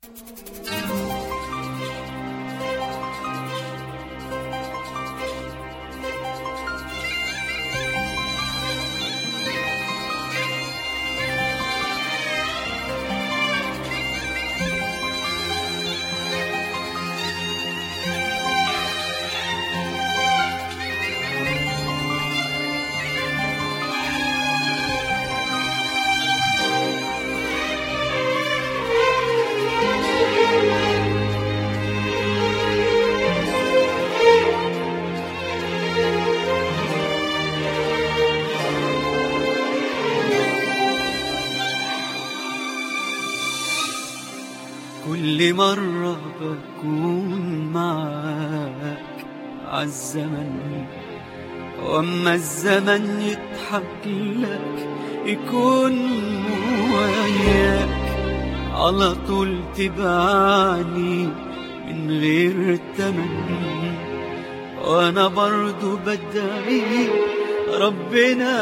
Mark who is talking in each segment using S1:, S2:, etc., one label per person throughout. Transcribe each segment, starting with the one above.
S1: كل مرة بكون معاك عالزمن وأما الزمن يضحك لك يكون وياك على طول تبعني من غير تمن وأنا برضو بدعي ربنا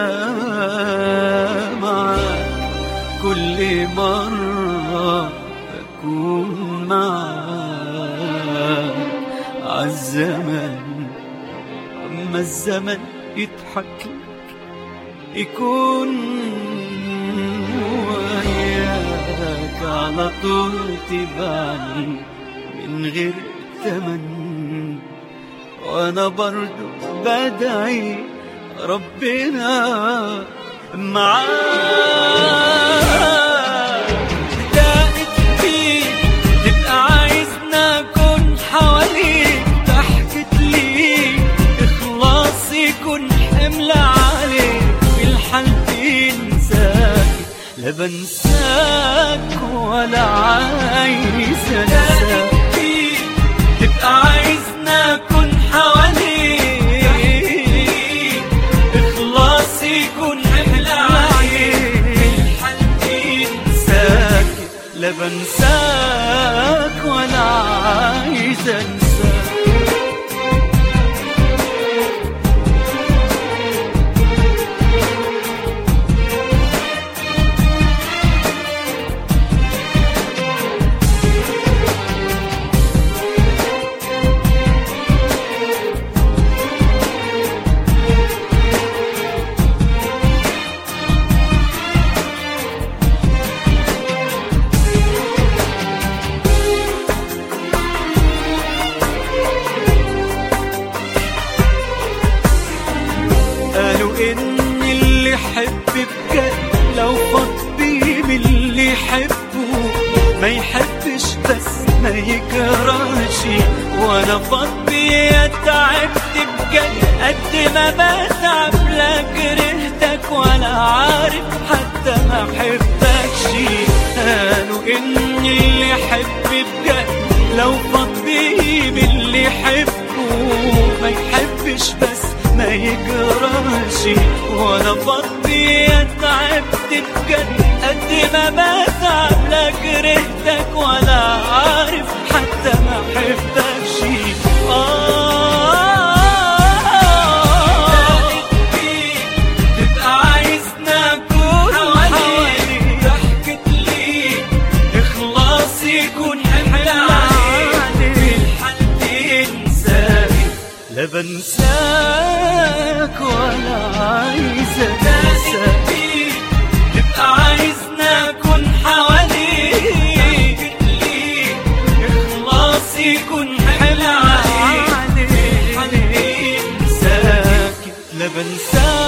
S1: معاك كل مرة بكون معاك عالزمن أما الزمن يضحك لك يكون وياك على طول تبعني من غير تمن وأنا برضو بدعي ربنا معاك بدأت فيك تبقى عايزنا أكون حواليك ضحكت ليك إخلاص يكون حمل عليك في الحال تنساك لا بنساك ولا عايز أنساك تبقى عايزنا أكون حواليك إخلاص يكون حمل عليك الحال تنساك لا بنساك ولا عايز أنساك قالوا ان اللي يحب بجد لو فاض بيه من اللي يحبه ما يحبش بس ما يكرهش وانا فاض بيه تعبت بجد قد ما بتعب لا كرهتك ولا عارف حتى ما احبكش قالوا ان اللي يحب بجد لو فاض بيه من اللي يحبه ما يحبش بس ما يجراش وانا فضي تعبت بجد قد ما بتعب لا كرهتك ولا عارف حتى ما حبكش تبقى عايزنا أكون حواليك ضحكت ليك إخلاص يكون حمل عليك الحال تنساك لا بنساك ولا عايز انساك تبقى عايزنا اكون حواليك اخلاص يكون حمل عليك انساك لا بنساك